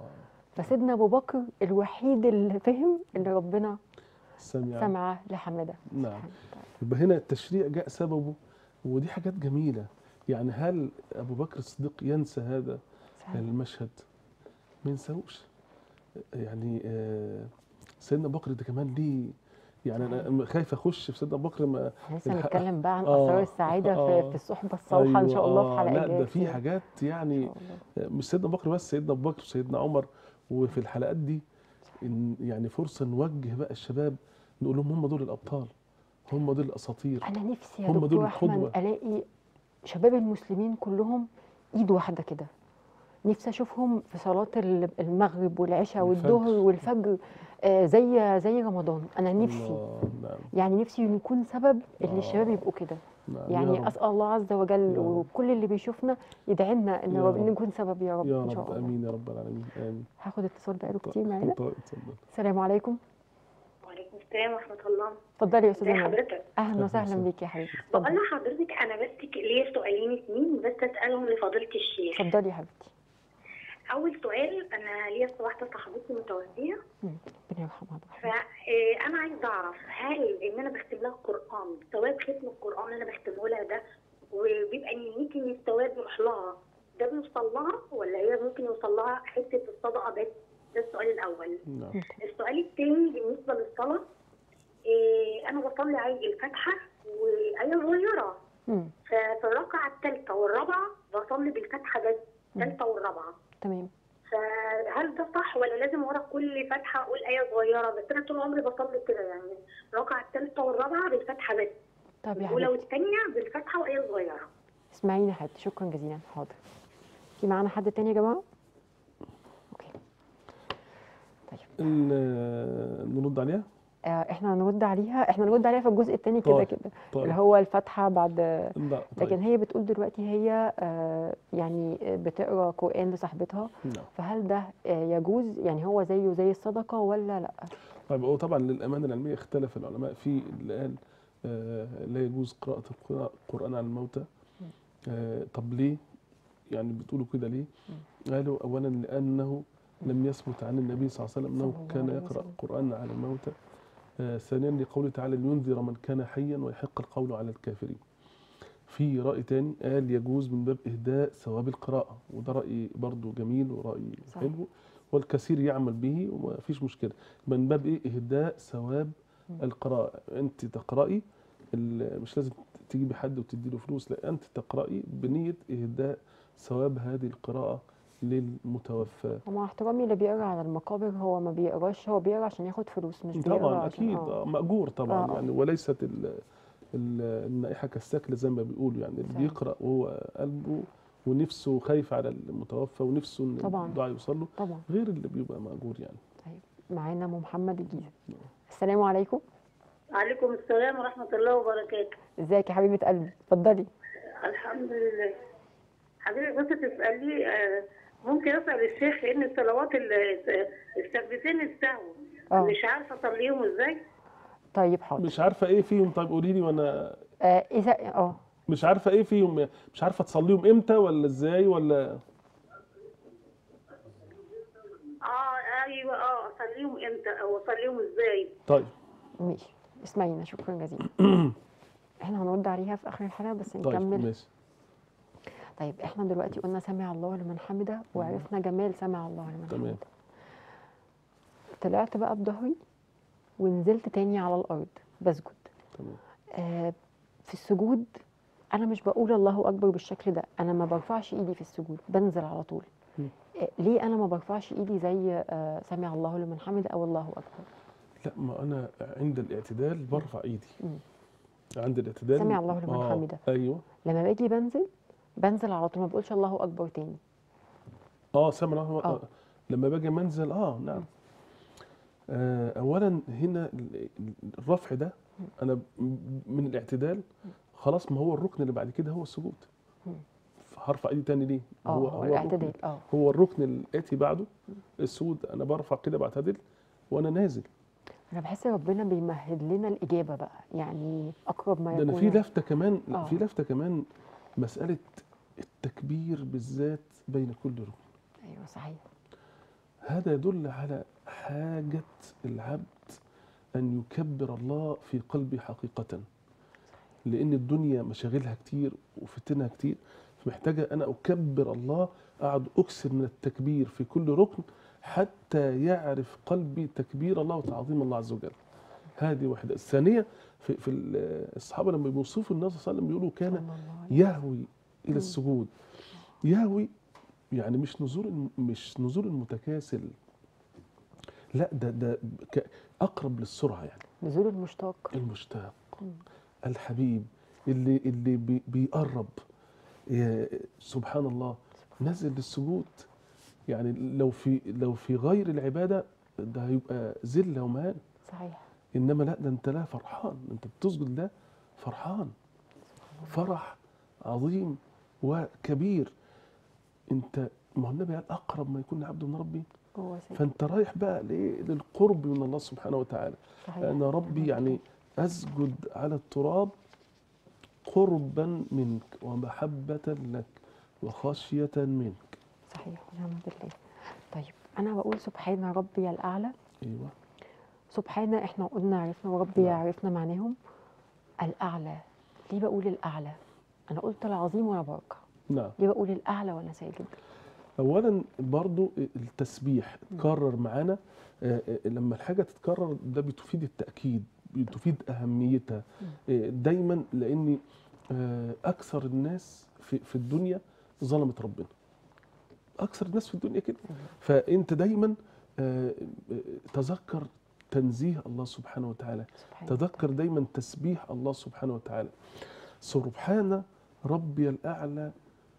فسيدنا ابو بكر الوحيد اللي فهم ان ربنا سمع سمع لحمده نعم سبحانه وتعالى. يبقى هنا التشريع جاء سببه ودي حاجات جميلة يعني هل أبو بكر الصديق ينسى هذا سبحان الله. المشهد ما ينساهوش يعني آه، سيدنا أبو بكر ده كمان ليه يعني أنا خايف أخش في سيدنا أبو بكر ما احنا لسه الح- هنتكلم بقى عن آه، اسرار السعاده آه. في, في الصحبه الصالحه ان شاء الله في أيوة، حلقات لا ده جايه في كتير. حاجات ان يعني شاء الله مش سيدنا ابو بكر بس سيدنا ابو بكر وسيدنا عمر وفي الحلقات دي إن يعني فرصه نوجه بقى الشباب نقول لهم هم دول الابطال هم دول الاساطير انا نفسي يا هم دول دكتور احمد القدوة. الاقي شباب المسلمين كلهم ايد واحده كده نفسي اشوفهم في صلاه ال- المغرب والعشاء والفجر. والظهر والفجر آه زي زي رمضان انا نفسي الله نعم يعني نفسي يكون سبب ان آه. الشباب يبقوا كده نعم يا يعني رب. اسال الله عز وجل يا رب. وكل اللي بيشوفنا يدعي لنا ان يا رب رب. نكون سبب يا رب يا ان شاء رب الله امين يا رب العالمين امين هاخد اتصال بقاله كتير معانا طيب، اتفضل السلام عليكم وعليكم السلام ورحمة الله اتفضلي يا استاذه ازي منى حضرتك؟ اهلا أهلا وسهلا وسهلا. بيكي يا حبيبتي بقول اتفضلي لحضرتك أنا بس ك- ليا سؤالين اتنين بس أسألهم لفضيلة الشيخ اتفضلي يا حبيبتي أول سؤال أنا ليا واحدة صاحبتي متوفية مم. ربنا يرحمها بقى. فأنا عايزة أعرف هل إن أنا بختم لها القرآن ثواب ختم القرآن اللي أنا بختمه لها ده وبيبقى نيتي إن الثواب يروح لها ده بيوصل لها ولا هي ممكن يوصل لها حتة الصدقة بس ده السؤال الأول نعم السؤال الثاني بالنسبة للصلاة إيه أنا بصلي عادي الفاتحة وآية صغيرة مم. ففي الركعة الثالثة والرابعة بصلي بالفاتحة بس مم. الثالثة والرابعة تمام فهل ده صح ولا لازم ورا كل فاتحة أقول آية صغيرة بس أنا طول عمري بصلي كده يعني الركعة الثالثة والرابعة بالفاتحة بس طب يا الأولى حبيبتي والثانية بالفاتحة وآية صغيرة اسمعيني يا حبيبتي شكرا جزيلا حاضر في معانا حد تاني يا جماعه اوكي طيب ال- نرد عليها آه احنا هنرد عليها احنا هنرد عليها في الجزء التاني كده طيب. كده اللي طيب هو الفاتحه بعد لا لكن طيب هي بتقول دلوقتي هي آه يعني بتقرا قران لصاحبتها نعم فهل ده آه يجوز يعني هو زيه زي الصدقه ولا لا طيب هو طبعا للامانه العلميه اختلف العلماء في اللي قال آه لا يجوز قراءه القرآن- القران على الموتى آه طب ليه؟ يعني بتقولوا كده ليه؟ قالوا اولا لانه لم يثبت عن النبي صلى الله عليه وسلم انه صلى الله كان عليه يقرا وسلم. القران على الموتى آه ثانيا لقوله تعالى لينذر من كان حيا ويحق القول على الكافرين في رأي تاني قال يجوز من باب إهداء ثواب القراءة وده رأي برضو جميل ورأي صح. حلو والكثير يعمل به وما فيش مشكلة من باب إيه إهداء ثواب مم. القراءة أنت تقرأي ال- مش لازم تجيبي حد وتديله فلوس لا أنت تقرأي بنية إهداء ثواب هذه القراءة للمتوفى ومع احترامي اللي بيقرا على المقابر هو ما بيقراش هو بيقرا عشان ياخد فلوس مش بيقرا طبعا عشان أكيد اه آه، مأجور طبعا آه. يعني وليست ال ال النائحة كالسكل زي ما بيقولوا يعني اللي صحيح. بيقرأ وهو قلبه ونفسه خايف على المتوفى ونفسه ان طبعا. الدعاء يوصل له طبعا غير اللي بيبقى مأجور يعني طيب معانا ام محمد الجيزه السلام عليكم عليكم السلام ورحمة الله وبركاته ازيك يا حبيبه قلبي اتفضلي الحمد لله حضرتك بس تسألي آه، ممكن أسأل الشيخ إن الصلوات ال- السجدتين السهو اه مش عارفة أصليهم إزاي طيب حاضر مش عارفة ايه فيهم طيب قولي لي وانا آه اذا اه مش عارفة ايه فيهم مش عارفة تصليهم امتى ولا ازاي ولا اه ايوه اه اصليهم امتى او اصليهم ازاي طيب ماشي اسمعينا شكرا جزيلا احنا هنرد عليها في اخر الحلقه بس طيب نكمل ماشي طيب احنا دلوقتي قلنا سمع الله لمن حمده وعرفنا جمال سمع الله لمن تمام. حمده طلعت بقى بظهري ونزلت تاني على الارض بسجد تمام آه في السجود انا مش بقول الله اكبر بالشكل ده انا ما برفعش ايدي في السجود بنزل على طول مم. آه ليه انا ما برفعش ايدي زي آه سمع الله لمن حمده او الله اكبر لا ما انا عند الاعتدال برفع ايدي مم. عند الاعتدال سمع الله لمن آه، حمده. ايوه لما باجي بنزل بنزل على طول ما بقولش الله اكبر تاني اه سمع الله آه. آه. لما باجي منزل اه نعم آه اولا هنا ال- ال- الرفع ده انا ب- من الاعتدال خلاص ما هو الركن اللي بعد كده هو السجود مم. هرفع ايدي تاني ليه اه هو, الركن- الاعتدال اه هو الركن الاتي بعده السجود انا برفع كده بعتدل وانا نازل انا بحس ربنا بيمهد لنا الاجابه بقى يعني اقرب ما ده انا يكون في لفته كمان آه. في لفته كمان مساله التكبير بالذات بين كل ركن ايوه صحيح هذا يدل على حاجة العبد أن يكبر الله في قلبه حقيقة لأن الدنيا مشاغلها كتير وفتنها كتير فمحتاجة أنا أكبر الله أقعد أكثر من التكبير في كل ركن حتى يعرف قلبي تكبير الله وتعظيم الله عز وجل هذه واحدة الثانية في, في ال- الصحابة لما بيوصفوا النبي صلى الله عليه وسلم بيقولوا كان صلى الله عليه يهوي الى السجود يهوي يعني مش نزول الم- مش نزول المتكاسل لا ده ده ك- اقرب للسرعه يعني نزول المشتاق المشتاق مم. الحبيب اللي اللي بي بيقرب يا- سبحان الله نزل للسجود يعني لو في لو في غير العباده ده هيبقى ذله ومهان صحيح انما لا ده انت لا فرحان انت بتسجد ده فرحان فرح عظيم وكبير انت ما هو النبي قال اقرب ما يكون عبد من ربي هو سيد فانت رايح بقى لإيه؟ للقرب من الله سبحانه وتعالى صحيح انا ربي يعني اسجد على التراب قربا منك ومحبه لك وخشيه منك صحيح ونعم بالله طيب انا بقول سبحان ربي الاعلى ايوه سبحان احنا قلنا عرفنا وربي نعم. عرفنا معناهم الاعلى ليه بقول الاعلى انا قلت العظيم وانا بركع نعم ليه بقول الاعلى وانا ساجد اولا برضو التسبيح اتكرر معانا آه، آه، لما الحاجه تتكرر ده بتفيد التاكيد بتفيد اهميتها آه، دايما لان آه، اكثر الناس في في الدنيا ظلمت ربنا اكثر الناس في الدنيا كده فانت دايما آه، آه، تذكر تنزيه الله سبحانه وتعالى سبحان تذكر دايما تسبيح الله سبحانه وتعالى سبحان ربي الأعلى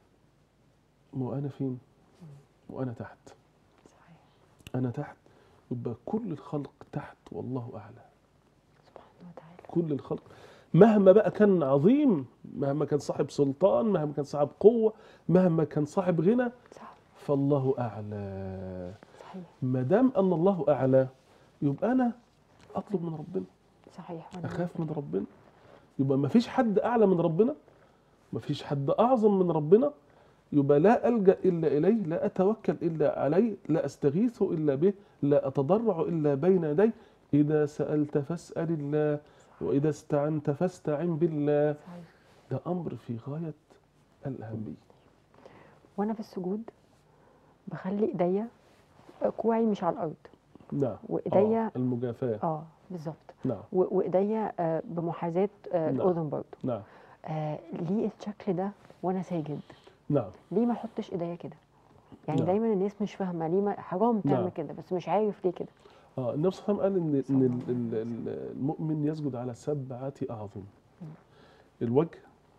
وأنا فين وأنا تحت صحيح أنا تحت يبقى كل الخلق تحت والله أعلى سبحانه وتعالى كل الخلق مهما بقى كان عظيم مهما كان صاحب سلطان مهما كان صاحب قوة مهما كان صاحب غنى صح فالله أعلى صحيح ما دام أن الله أعلى يبقى أنا أطلب من ربنا صحيح ونعم اخاف بالله. من ربنا يبقى ما فيش حد اعلى من ربنا ما فيش حد اعظم من ربنا يبقى لا الجا الا اليه لا اتوكل الا عليه لا استغيث الا به لا اتضرع الا بين يديه اذا سالت فاسال الله واذا استعنت فاستعن بالله صحيح ده امر في غايه الاهميه وانا في السجود بخلي ايديا كوعي مش على الارض نعم وايديا آه المجافاه اه بالظبط نعم و- وايديا آه، بمحاذاه آه، نعم. الاذن برضه نعم آه ليه الشكل ده وانا ساجد نعم ليه ما احطش ايديا كده يعني نعم. دايما الناس مش فاهمه ليه ما حرام تعمل نعم. كده بس مش عارف ليه كده اه النبي صلى الله عليه وسلم قال ان صلى ان الله ال- عليه ال- ال- المؤمن يسجد على سبعه اعظم الوجه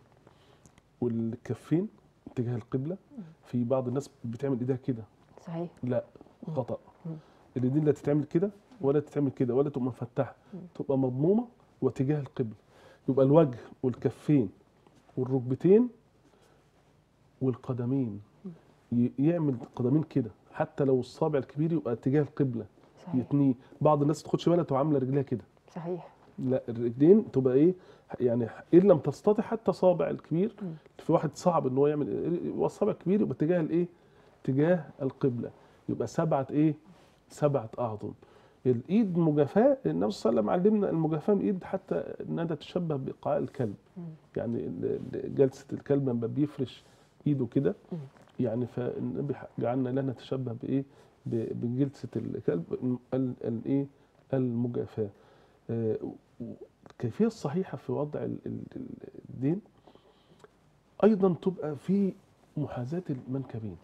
والكفين اتجاه القبله في بعض الناس بتعمل ايديها كده صحيح لا خطا مم. الايدين لا تتعمل كده ولا تتعمل كده ولا تبقى مفتحه تبقى مضمومه واتجاه القبله يبقى الوجه والكفين والركبتين والقدمين ي- يعمل القدمين كده حتى لو الصابع الكبير يبقى اتجاه القبله صحيح يتنيه بعض الناس تاخدش بالها تبقى عامله رجليها كده صحيح لا الرجلين تبقى ايه يعني ان لم تستطع حتى صابع الكبير مم. في واحد صعب ان هو يعمل يبقى الصابع الكبير يبقى اتجاه الايه اتجاه القبله يبقى سبعه ايه سبعه اعظم الايد مجافاه النبي صلى الله عليه وسلم علمنا المجافاه من الايد حتى انها تتشبه بايقاع الكلب مم. يعني ال- ال- جلسه الكلب لما بيفرش ايده كده مم. يعني فالنبي جعلنا لا نتشبه بايه ب- بجلسه الكلب ال- الايه المجافاه آه، الكيفيه الصحيحه في وضع ال- ال- ال- الدين ايضا تبقى في محاذاه المنكبين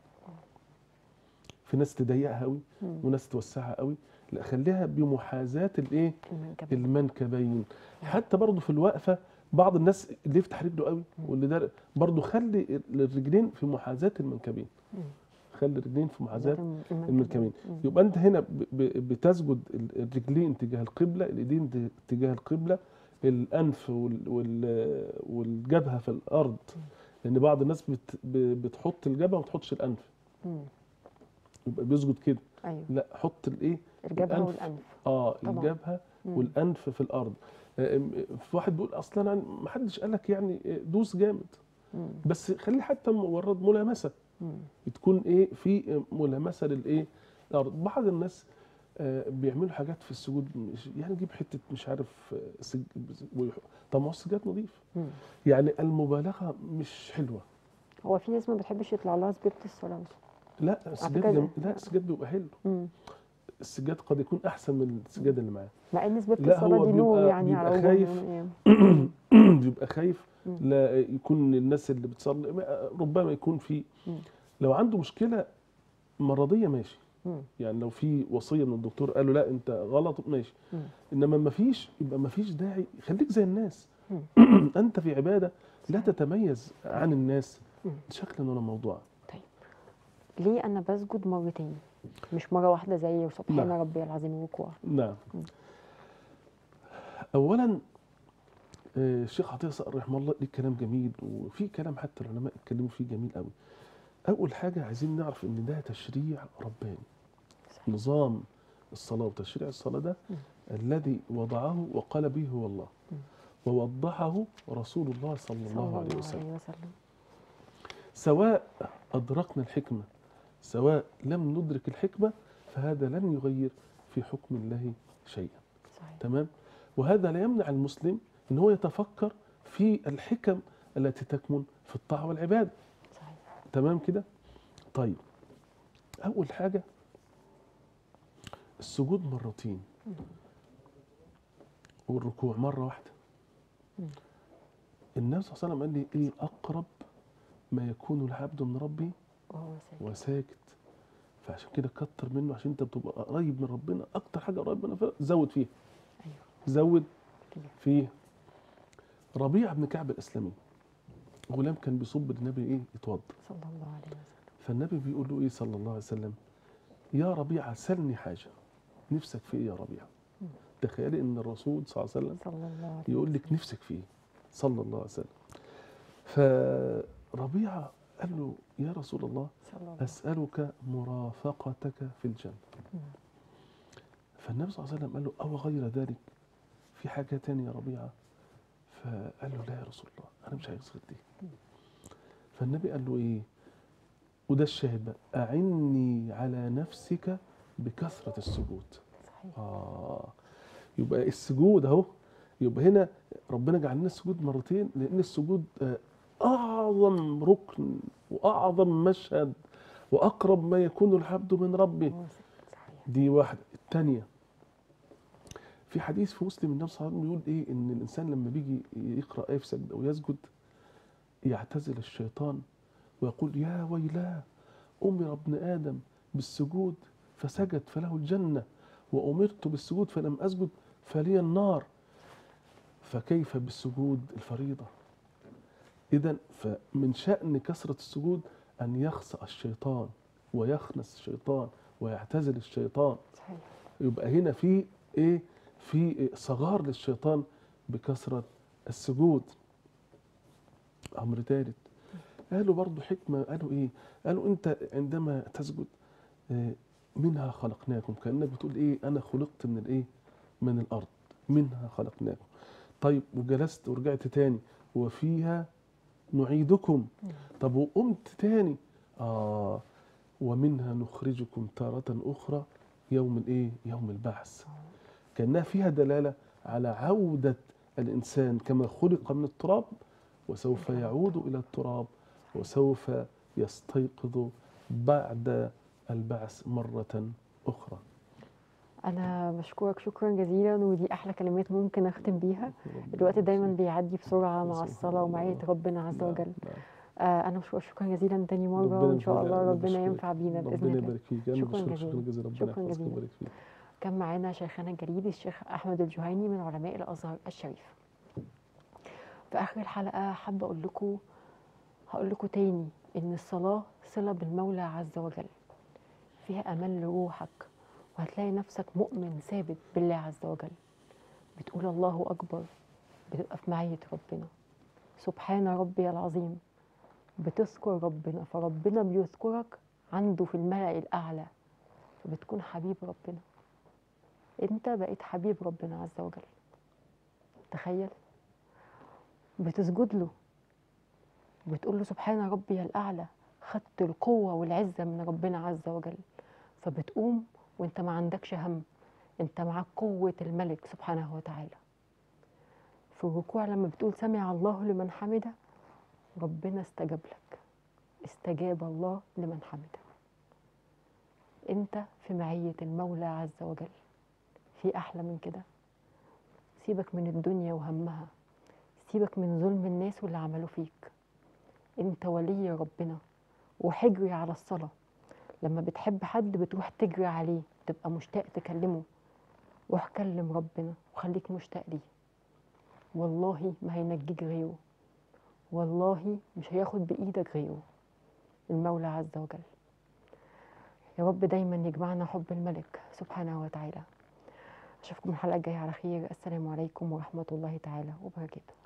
في ناس تضيقها قوي مم. وناس توسعها قوي لا خليها بمحاذاه الايه المنكب المنكبين حتى برضه في الوقفه بعض الناس اللي يفتح رجله قوي واللي ده برضه خلي الرجلين في محاذاه المنكبين مم. خلي الرجلين في محاذاه الم- المنكبين مم. يبقى انت هنا ب- ب- بتسجد ال- الرجلين تجاه القبله الايدين ت- تجاه القبله الانف وال- وال- والجبهه في الارض لان بعض الناس بت- ب- بتحط الجبهه وما تحطش الانف مم. يبقى بيسجد كده ايوه لا حط الايه الجبهه الأنف. والانف اه طبعاً. الجبهه مم. والانف في الارض آه، ام- في واحد بيقول اصلا انا ما حدش قال لك يعني آه، دوس جامد مم. بس خلي حتى مجرد ملامسه مم. تكون ايه في ملامسه للايه الارض بعض الناس آه، بيعملوا حاجات في السجود مش يعني يجيب حته مش عارف آه، سج... ويح- طب ما هو السجاد نظيف مم. يعني المبالغه مش حلوه هو في ناس ما بتحبش يطلع لها سبيرة الصلاة لا السجاد كده. جم... لا السجاد بيبقى حلو مم. السجاد قد يكون احسن من السجاد اللي معاه مع ان سبيرة لا، الصلاة هو دي نور بيبقى- يعني على بيبقى وجوههم خايف. يعني. بيبقى خايف مم. لا يكون الناس اللي بتصلي ربما يكون في مم. لو عنده مشكله مرضيه ماشي مم. يعني لو في وصيه من الدكتور قال له لا انت غلط ماشي مم. انما ما فيش يبقى ما فيش داعي خليك زي الناس مم. انت في عباده لا صحيح. تتميز عن الناس مم. شكلا ولا موضوعا ليه انا بسجد مرتين مش مرة واحدة زي سبحان نعم. ربي العظيم الركوع نعم مم. اولا آه، الشيخ عطيه صقر رحمه الله ليه كلام جميل وفي كلام حتى العلماء اتكلموا فيه جميل قوي اول حاجه عايزين نعرف ان ده تشريع رباني صحيح. نظام الصلاه وتشريع الصلاه ده مم. الذي وضعه وقال به هو الله مم. ووضحه رسول الله صلى صلى الله عليه الله وسلم عليه وسلم سواء أدركنا الحكمة سواء لم ندرك الحكمة فهذا لن يغير في حكم الله شيئا صحيح تمام وهذا لا يمنع المسلم ان هو يتفكر في الحكم التي تكمن في الطاعة والعبادة صحيح تمام كده طيب أول حاجة السجود مرتين مم. والركوع مرة واحدة مم. النبي صلى الله عليه وسلم قال لي ايه أقرب ما يكون العبد من ربه وهو ساكت وساكت فعشان كده كتر منه عشان انت بتبقى قريب من ربنا اكتر حاجه قريب من ربنا زود فيها ايوه زود فيها. فيه ربيع بن كعب الاسلمي غلام كان بيصب النبي ايه يتوضا صلى الله عليه وسلم فالنبي بيقول له ايه صلى الله عليه وسلم يا ربيعه سلني حاجه نفسك في ايه يا ربيعه مم. تخيلي ان الرسول صلى الله عليه وسلم صلى الله عليه يقول لك نفسك في ايه صلى الله عليه وسلم فربيعه قال له يا رسول الله صلى الله أسألك مرافقتك في الجنة مم. فالنبي صلى الله عليه وسلم قال له أو غير ذلك في حاجة تانية يا ربيعة فقال له لا يا رسول الله أنا مش عايز غير دي فالنبي قال له إيه وده الشاهد بقى أعني على نفسك بكثرة السجود صحيح آه يبقى السجود أهو يبقى هنا ربنا جعل لنا السجود مرتين لأن السجود آه، أعظم ركن وأعظم مشهد وأقرب ما يكون العبد من ربه وهو ساكت صحيح دي واحدة الثانية في حديث في مسلم النبي صلى الله عليه وسلم بيقول ايه ان الانسان لما بيجي يقرا ايه في سجد او يسجد يعتزل الشيطان ويقول يا ويلاه امر ابن ادم بالسجود فسجد فله الجنه وامرت بالسجود فلم اسجد فلي النار فكيف بالسجود الفريضه اذا فمن شان كثره السجود ان يخسأ الشيطان ويخنس الشيطان ويعتزل الشيطان صحيح يبقى هنا في ايه في صغار للشيطان بكثرة السجود امر ثالث قالوا برضو حكمة قالوا ايه قالوا انت عندما تسجد آه، منها خلقناكم كأنك بتقول ايه انا خلقت من الايه من الارض منها خلقناكم طيب وجلست ورجعت تاني وفيها نعيدكم مم. طب وقمت تاني اه ومنها نخرجكم تارة أخرى يوم الإيه؟ يوم البعث كأنها فيها دلالة على عودة الإنسان كما خلق من التراب وسوف يعود إلى التراب وسوف يستيقظ بعد البعث مرة أخرى انا بشكرك شكرا جزيلا ودي احلى كلمات ممكن اختم بيها الوقت دايما بيعدي بسرعه مع الصلاه ومعيه ربنا عز نعم، وجل نعم. آه انا بشكرك شكرا جزيلا تاني مره ربنا وان شاء يبارك- الله أنا ربنا بشكرك. ينفع بينا باذن ربنا الله يبارك فيك أنا شكراً بشكرك جزيلاً. شكرا جزيلا ربنا شكراً يحفظك جزيلاً. ويبارك فيك كان معانا شيخنا الجليل الشيخ احمد الجهيني من علماء الازهر الشريف في اخر الحلقه حابه اقول لكم هقول لكم تاني ان الصلاه صله بالمولى عز وجل فيها امان لروحك وهتلاقي نفسك مؤمن ثابت بالله عز وجل بتقول الله اكبر بتبقى في معيه ربنا سبحان ربي العظيم بتذكر ربنا فربنا بيذكرك عنده في الملأ الاعلى فبتكون حبيب ربنا انت بقيت حبيب ربنا عز وجل تخيل بتسجد له بتقول له سبحان ربي الأعلى خدت القوة والعزة من ربنا عز وجل فبتقوم وانت ما عندكش هم انت معاك قوة الملك سبحانه وتعالى في الركوع لما بتقول سمع الله لمن حمده ربنا استجاب لك استجاب الله لمن حمده انت في معية المولى عز وجل في احلى من كده سيبك من الدنيا وهمها سيبك من ظلم الناس واللي عملوا فيك انت ولي ربنا وحجري على الصلاة لما بتحب حد بتروح تجري عليه تبقى مشتاق تكلمه روح كلم ربنا وخليك مشتاق ليه والله ما هينجيك غيره والله مش هياخد بإيدك غيره المولى عز وجل يا رب دايما يجمعنا حب الملك سبحانه وتعالى أشوفكم الحلقة الجاية على خير السلام عليكم ورحمة الله تعالى وبركاته